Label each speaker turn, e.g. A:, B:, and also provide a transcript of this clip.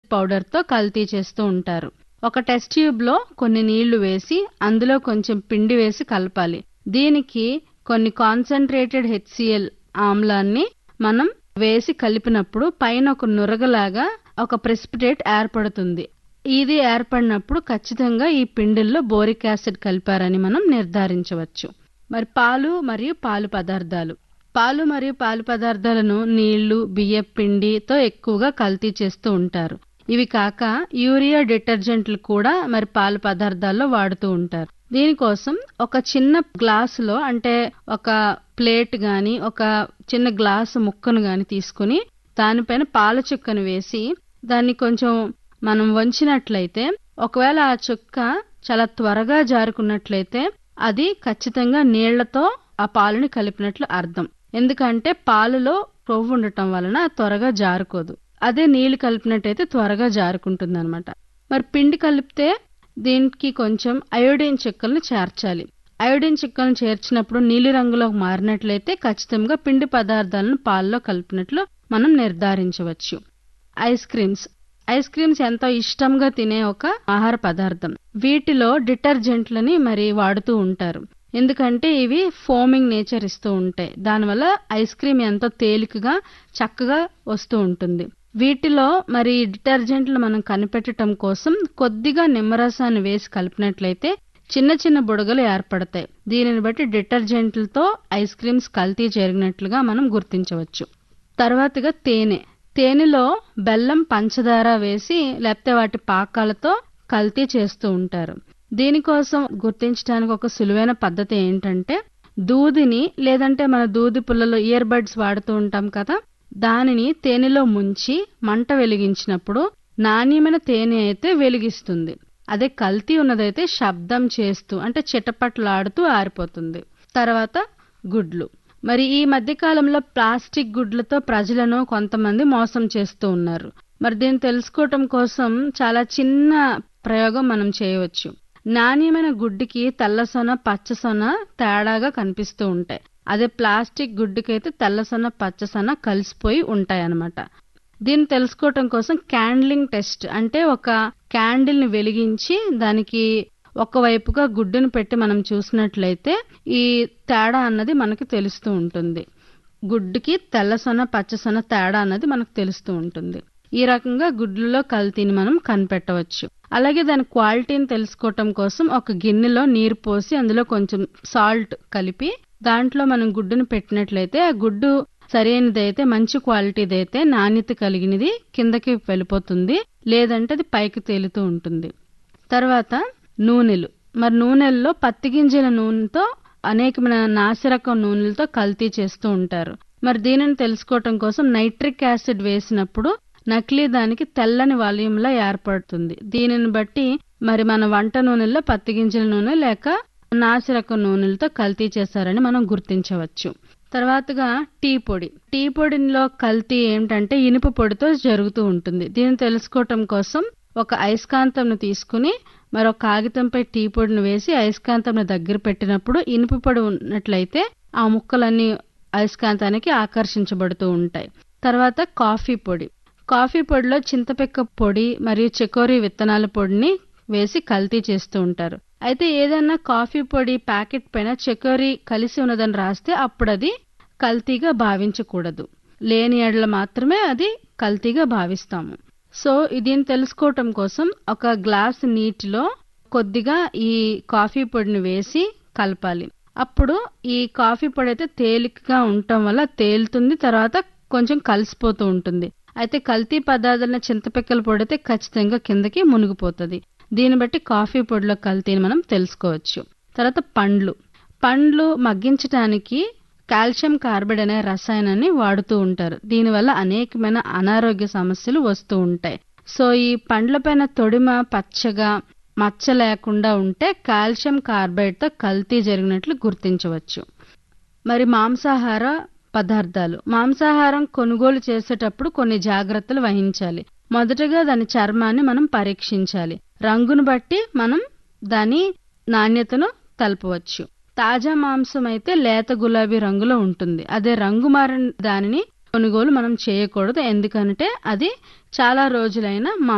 A: పౌడర్తో కల్తీ చేస్తూ ఉంటారు ఒక టెస్ట్ ట్యూబ్లో కొన్ని నీళ్లు వేసి అందులో కొంచెం పిండి వేసి కలపాలి దీనికి కొన్ని కాన్సన్ట్రేటెడ్ హెచ్సిఎల్ ఆమ్లాన్ని మనం వేసి కలిపినప్పుడు పైన ఒక నురగలాగా ఒక ప్రెసిపిటేట్ ఏర్పడుతుంది ఇది ఏర్పడినప్పుడు ఖచ్చితంగా ఈ పిండిల్లో బోరిక్ యాసిడ్ కలిపారని మనం నిర్ధారించవచ్చు మరి పాలు మరియు పాలు పదార్థాలు పాలు మరియు పాలు పదార్థాలను నీళ్లు బియ్యం పిండితో ఎక్కువగా కల్తీ చేస్తూ ఉంటారు ఇవి కాక యూరియా డిటర్జెంట్లు కూడా మరి పాల పదార్థాల్లో వాడుతూ ఉంటారు దీనికోసం ఒక చిన్న గ్లాసులో అంటే ఒక ప్లేట్ గాని ఒక చిన్న గ్లాసు ముక్కను గాని తీసుకుని దానిపైన పాల చుక్కను వేసి దాన్ని కొంచెం మనం వంచినట్లయితే ఒకవేళ ఆ చుక్క చాలా త్వరగా జారుకున్నట్లయితే అది ఖచ్చితంగా నీళ్లతో ఆ పాలని కలిపినట్లు అర్థం ఎందుకంటే పాలలో కొవ్వు ఉండటం వలన త్వరగా జారుకోదు అదే నీళ్లు కలిపినట్టయితే త్వరగా జారుకుంటుంది అనమాట మరి పిండి కలిపితే దీనికి కొంచెం అయోడిన్ చుక్కలను చేర్చాలి అయోడిన్ చుక్కలను చేర్చినప్పుడు నీలి రంగులోకి మారినట్లయితే ఖచ్చితంగా పిండి పదార్థాలను పాలలో కలిపినట్లు మనం నిర్ధారించవచ్చు ఐస్ క్రీమ్స్ ఐస్ క్రీమ్స్ ఎంతో ఇష్టంగా తినే ఒక ఆహార పదార్థం వీటిలో డిటర్జెంట్లని మరి వాడుతూ ఉంటారు ఎందుకంటే ఇవి ఫోమింగ్ నేచర్ ఇస్తూ ఉంటాయి దానివల్ల ఐస్ క్రీమ్ ఎంతో తేలికగా చక్కగా వస్తూ ఉంటుంది వీటిలో మరి డిటర్జెంట్లు మనం కనిపెట్టడం కోసం కొద్దిగా నిమ్మరసాన్ని వేసి కలిపినట్లయితే చిన్న చిన్న బుడగలు ఏర్పడతాయి దీనిని బట్టి డిటర్జెంట్లతో ఐస్ క్రీమ్స్ కల్తీ జరిగినట్లుగా మనం గుర్తించవచ్చు తర్వాతగా తేనె తేనెలో బెల్లం పంచదార వేసి లేకపోతే వాటి పాకాలతో కల్తీ చేస్తూ ఉంటారు దీనికోసం గుర్తించడానికి ఒక సులువైన పద్ధతి ఏంటంటే దూదిని లేదంటే మన దూది పుల్లలో ఇయర్ బడ్స్ వాడుతూ ఉంటాం కదా దానిని తేనెలో ముంచి మంట వెలిగించినప్పుడు నాణ్యమైన తేనె అయితే వెలిగిస్తుంది అదే కల్తీ ఉన్నదైతే శబ్దం చేస్తూ అంటే చిటపట్లాడుతూ ఆరిపోతుంది తర్వాత గుడ్లు మరి ఈ మధ్య కాలంలో ప్లాస్టిక్ గుడ్లతో ప్రజలను కొంతమంది మోసం చేస్తూ ఉన్నారు మరి దీన్ని తెలుసుకోవటం కోసం చాలా చిన్న ప్రయోగం మనం చేయవచ్చు నాణ్యమైన గుడ్డికి తెల్లసొన పచ్చసొన తేడాగా కనిపిస్తూ ఉంటాయి అదే ప్లాస్టిక్ గుడ్డుకైతే తెల్లసొన పచ్చసొన కలిసిపోయి ఉంటాయి అన్నమాట దీన్ని తెలుసుకోవటం కోసం క్యాండ్లింగ్ టెస్ట్ అంటే ఒక క్యాండిల్ ని వెలిగించి దానికి ఒకవైపుగా గుడ్డును పెట్టి మనం చూసినట్లయితే ఈ తేడా అన్నది మనకి తెలుస్తూ ఉంటుంది గుడ్డుకి తెల్లసొన పచ్చసొన తేడా అన్నది మనకు తెలుస్తూ ఉంటుంది ఈ రకంగా గుడ్లలో కల్తీని మనం కనిపెట్టవచ్చు అలాగే దాని క్వాలిటీని తెలుసుకోవటం కోసం ఒక గిన్నెలో నీరు పోసి అందులో కొంచెం సాల్ట్ కలిపి దాంట్లో మనం గుడ్డును పెట్టినట్లయితే ఆ గుడ్డు సరైనదైతే మంచి క్వాలిటీది అయితే నాణ్యత కలిగినది కిందకి వెళ్ళిపోతుంది లేదంటే అది పైకి తేలుతూ ఉంటుంది తర్వాత నూనెలు మరి నూనెల్లో పత్తి గింజల నూనెతో అనేకమైన నాసిరకం నూనెలతో కల్తీ చేస్తూ ఉంటారు మరి దీనిని తెలుసుకోవటం కోసం నైట్రిక్ యాసిడ్ వేసినప్పుడు నకిలీ దానికి తెల్లని వలయంలా ఏర్పడుతుంది దీనిని బట్టి మరి మన వంట నూనెల్లో పత్తి గింజల నూనె లేక నాసిరకం నూనెలతో కల్తీ చేశారని మనం గుర్తించవచ్చు తర్వాతగా టీ పొడి టీ పొడిలో కల్తీ ఏంటంటే ఇనుప పొడితో జరుగుతూ ఉంటుంది దీన్ని తెలుసుకోవటం కోసం ఒక అయస్కాంతంను తీసుకుని మరో కాగితంపై టీ పొడిని వేసి అయస్కాంతంను దగ్గర పెట్టినప్పుడు ఇనుప పొడి ఉన్నట్లయితే ఆ ముక్కలన్నీ అయస్కాంతానికి ఆకర్షించబడుతూ ఉంటాయి తర్వాత కాఫీ పొడి కాఫీ పొడిలో చింతపిక్క పొడి మరియు చెకోరీ విత్తనాల పొడిని వేసి కల్తీ చేస్తూ ఉంటారు అయితే ఏదైనా కాఫీ పొడి ప్యాకెట్ పైన చెకోరీ కలిసి ఉన్నదని రాస్తే అప్పుడు అది కల్తీగా భావించకూడదు లేని ఎడల మాత్రమే అది కల్తీగా భావిస్తాము సో దీన్ని తెలుసుకోవటం కోసం ఒక గ్లాస్ నీటిలో కొద్దిగా ఈ కాఫీ పొడిని వేసి కలపాలి అప్పుడు ఈ కాఫీ పొడి అయితే తేలికగా ఉండటం వల్ల తేలుతుంది తర్వాత కొంచెం కలిసిపోతూ ఉంటుంది అయితే కల్తీ పదార్థాల చింతపిక్కల పొడి అయితే ఖచ్చితంగా కిందకి మునిగిపోతుంది దీన్ని బట్టి కాఫీ పొడిలో కల్తీని మనం తెలుసుకోవచ్చు తర్వాత పండ్లు పండ్లు మగ్గించడానికి కాల్షియం కార్బైడ్ అనే రసాయనాన్ని వాడుతూ ఉంటారు దీనివల్ల అనేకమైన అనారోగ్య సమస్యలు వస్తూ ఉంటాయి సో ఈ పండ్లపైన తొడిమ పచ్చగా మచ్చ లేకుండా ఉంటే కాల్షియం కార్బైడ్తో కల్తీ జరిగినట్లు గుర్తించవచ్చు మరి మాంసాహార పదార్థాలు మాంసాహారం కొనుగోలు చేసేటప్పుడు కొన్ని జాగ్రత్తలు వహించాలి మొదటగా దాని చర్మాన్ని మనం పరీక్షించాలి రంగును బట్టి మనం దాని నాణ్యతను తెలపవచ్చు తాజా మాంసం అయితే లేత గులాబీ రంగులో ఉంటుంది అదే రంగు మారిన దానిని కొనుగోలు మనం చేయకూడదు ఎందుకంటే అది చాలా రోజులైన